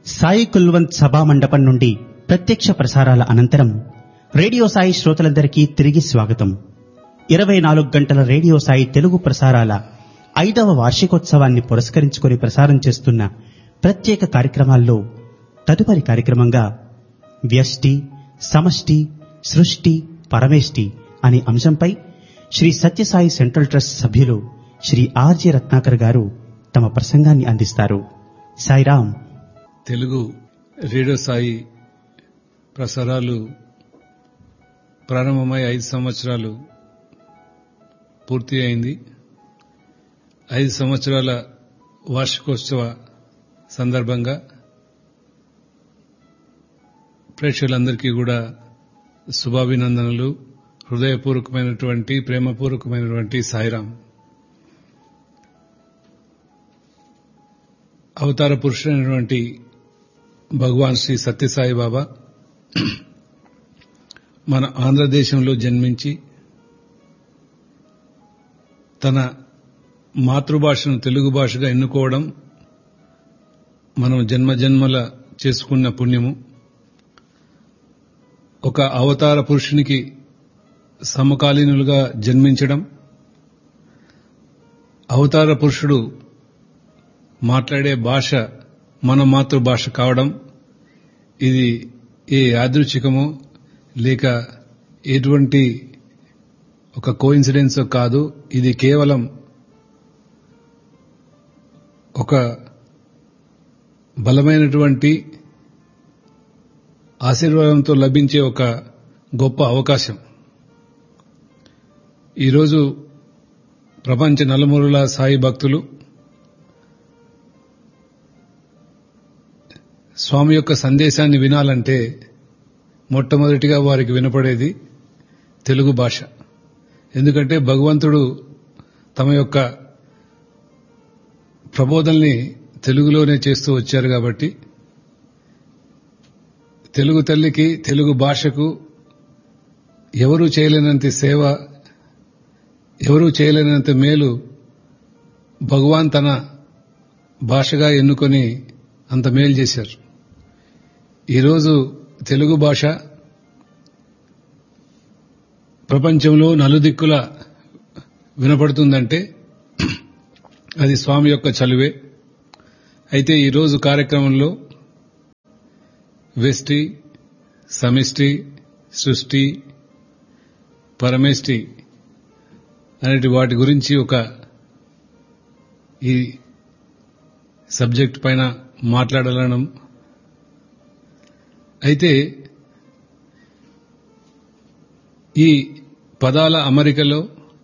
సాయి కుల్వంత్ సభా మండపం నుండి ప్రత్యక్ష ప్రసారాల అనంతరం రేడియో సాయి శ్రోతలందరికీ తిరిగి స్వాగతం ఇరవై నాలుగు గంటల రేడియో సాయి తెలుగు ప్రసారాల ఐదవ వార్షికోత్సవాన్ని పురస్కరించుకొని ప్రసారం చేస్తున్న ప్రత్యేక కార్యక్రమాల్లో తదుపరి కార్యక్రమంగా వ్యష్టి సమష్టి సృష్టి పరమేష్టి అనే అంశంపై శ్రీ సత్యసాయి సెంట్రల్ ట్రస్ట్ సభ్యులు శ్రీ ఆర్జే రత్నాకర్ గారు తమ ప్రసంగాన్ని అందిస్తారు సాయిరాం తెలుగు రేడియో సాయి ప్రసారాలు ప్రారంభమై ఐదు సంవత్సరాలు పూర్తి అయింది ఐదు సంవత్సరాల వార్షికోత్సవ సందర్భంగా ప్రేక్షకులందరికీ కూడా శుభాభినందనలు హృదయపూర్వకమైనటువంటి ప్రేమపూర్వకమైనటువంటి సాయిరాం అవతార పురుషుడైనటువంటి భగవాన్ శ్రీ సత్యసాయి బాబా మన ఆంధ్రదేశంలో జన్మించి తన మాతృభాషను తెలుగు భాషగా ఎన్నుకోవడం మనం జన్మజన్మల చేసుకున్న పుణ్యము ఒక అవతార పురుషునికి సమకాలీనులుగా జన్మించడం అవతార పురుషుడు మాట్లాడే భాష మన మాతృభాష కావడం ఇది ఏ యాదృచ్ఛికమో లేక ఎటువంటి ఒక కోఇన్సిడెన్స్ కాదు ఇది కేవలం ఒక బలమైనటువంటి ఆశీర్వాదంతో లభించే ఒక గొప్ప అవకాశం ఈరోజు ప్రపంచ నలుమూలల సాయి భక్తులు స్వామి యొక్క సందేశాన్ని వినాలంటే మొట్టమొదటిగా వారికి వినపడేది తెలుగు భాష ఎందుకంటే భగవంతుడు తమ యొక్క ప్రబోధల్ని తెలుగులోనే చేస్తూ వచ్చారు కాబట్టి తెలుగు తల్లికి తెలుగు భాషకు ఎవరూ చేయలేనంత సేవ ఎవరూ చేయలేనంత మేలు భగవాన్ తన భాషగా ఎన్నుకొని అంత మేలు చేశారు ఈరోజు తెలుగు భాష ప్రపంచంలో నలుదిక్కుల వినపడుతుందంటే అది స్వామి యొక్క చలువే అయితే ఈరోజు కార్యక్రమంలో వెష్టి సమిష్టి సృష్టి పరమేష్టి అనేటి వాటి గురించి ఒక ఈ సబ్జెక్ట్ పైన మాట్లాడాలనం అయితే ఈ పదాల అమరికలో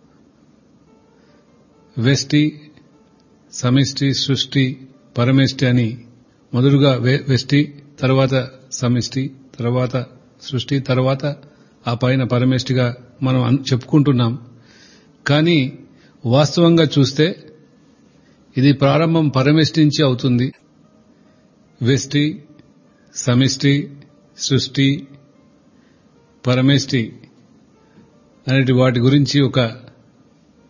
వెష్టి సమిష్టి సృష్టి పరమేష్టి అని మొదలుగా వెష్టి తర్వాత సమిష్టి తర్వాత సృష్టి తర్వాత ఆ పైన పరమేష్టిగా మనం చెప్పుకుంటున్నాం కానీ వాస్తవంగా చూస్తే ఇది ప్రారంభం పరమేష్టి నుంచి అవుతుంది వెష్టి సమిష్టి సృష్టి పరమేష్టి అనేటి వాటి గురించి ఒక